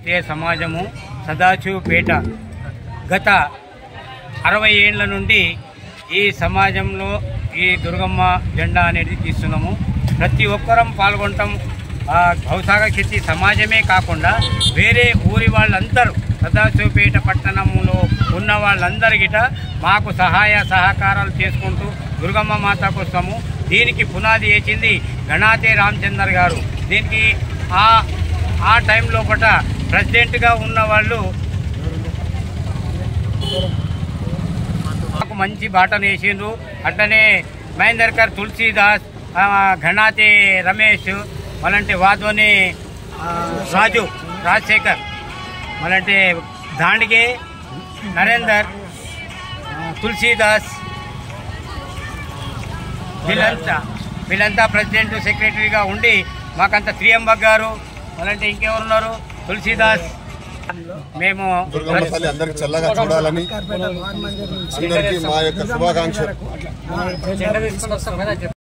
భారతీయ సమాజము సదాశివపేట గత అరవై ఏండ్ల నుండి ఈ సమాజంలో ఈ దుర్గమ్మ జెండా అనేది తీస్తున్నాము ప్రతి ఒక్కరం పాల్గొనటం ఆ, భవసాగ క్షితి సమాజమే కాకుండా వేరే ఊరి వాళ్ళందరూ సదాశివపేట పట్టణంలో ఉన్న వాళ్ళందరికిట మాకు సహాయ సహకారాలు చేసుకుంటూ దుర్గమ్మ మాత కోసము దీనికి పునాది వేసింది గణాతే రామచందర్ గారు దీనికి ఆ ఆ టైం లోపల ప్రెసిడెంట్గా ఉన్న వాళ్ళు మాకు మంచి బాటను వేసిండ్రు అట్లనే మహేందర్కర్ తులసీదాస్ ఆ, ఘనాతి రమేష్ మళ్ళంటే వాధ్వని ఆ, రాజు రాజశేఖర్ మళ్ళంటే దాండిగే నరేందర్ ఆ, తులసీదాస్ వీళ్ళంతా వీళ్ళంతా ప్రెసిడెంట్ సెక్రటరీగా ఉండి మాకంతా త్రియంబక్ గారు మళ్ళంటే ఇంకెవరున్నారు తులసీదాస్ మేము దుర్గమ్మ తల్లి అందరికి చల్లగా చూడాలని అందరికీ మా యొక్క శుభాకాంక్షలు